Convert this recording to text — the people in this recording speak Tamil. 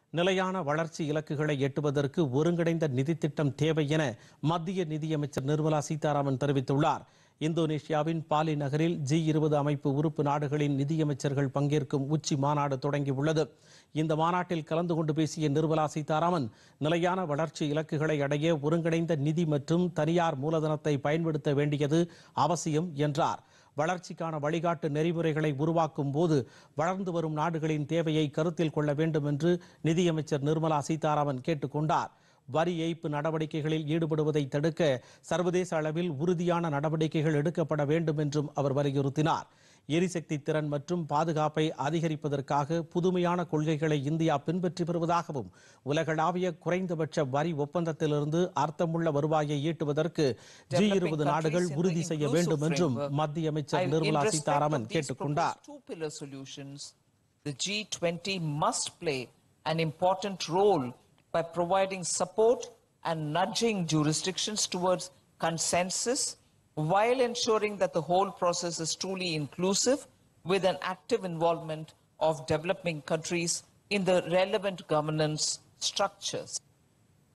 நிலையான வளர்ச்சி இலக்குகளை எட்டுவதற்கு ஒருங்கிணைந்த நிதி திட்டம் தேவை என மத்திய நிதியமைச்சர் நிர்மலா சீதாராமன் தெரிவித்துள்ளார் இந்தோனேஷியாவின் பாலி நகரில் ஜி இருபது அமைப்பு உறுப்பு நாடுகளின் நிதியமைச்சர்கள் பங்கேற்கும் உச்சி மாநாடு தொடங்கியுள்ளது இந்த மாநாட்டில் கலந்து கொண்டு பேசிய நிர்மலா சீதாராமன் நிலையான வளர்ச்சி இலக்குகளை அடைய ஒருங்கிணைந்த நிதி மற்றும் தனியார் மூலதனத்தை பயன்படுத்த வேண்டியது அவசியம் என்றார் வளர்ச்சிக்கான வழிகாட்டு நெறிமுறைகளை உருவாக்கும் போது வளர்ந்து வரும் நாடுகளின் தேவையை கருத்தில் கொள்ள வேண்டும் என்று நிதியமைச்சர் நிர்மலா சீதாராமன் கேட்டுக்கொண்டார் வரி ஏய்ப்பு நடவடிக்கைகளில் ஈடுபடுவதை தடுக்க சர்வதேச அளவில் உறுதியான நடவடிக்கைகள் எடுக்கப்பட வேண்டும் என்றும் அவர் வலியுறுத்தினார் எரிசக்தி திறன் மற்றும் பாதுகாப்பை அதிகரிப்பதற்காக புதுமையான கொள்கைகளை இந்தியா பின்பற்றி வருவதாகவும் உலகளாவிய குறைந்தபட்ச வரி ஒப்பந்தத்திலிருந்து அர்த்தமுள்ள வருவாயை ஈட்டுவதற்கு ஜி இருபது நாடுகள் உறுதி செய்ய வேண்டும் என்றும் மத்திய அமைச்சர் I- Nirmala in respect Sitharaman of these கேட்டுக்கொண்டார் proposed two-pillar solutions, the G20 must play an important role by providing support and nudging jurisdictions towards consensus while ensuring that the whole process is truly inclusive with an active involvement of developing countries in the relevant governance structures.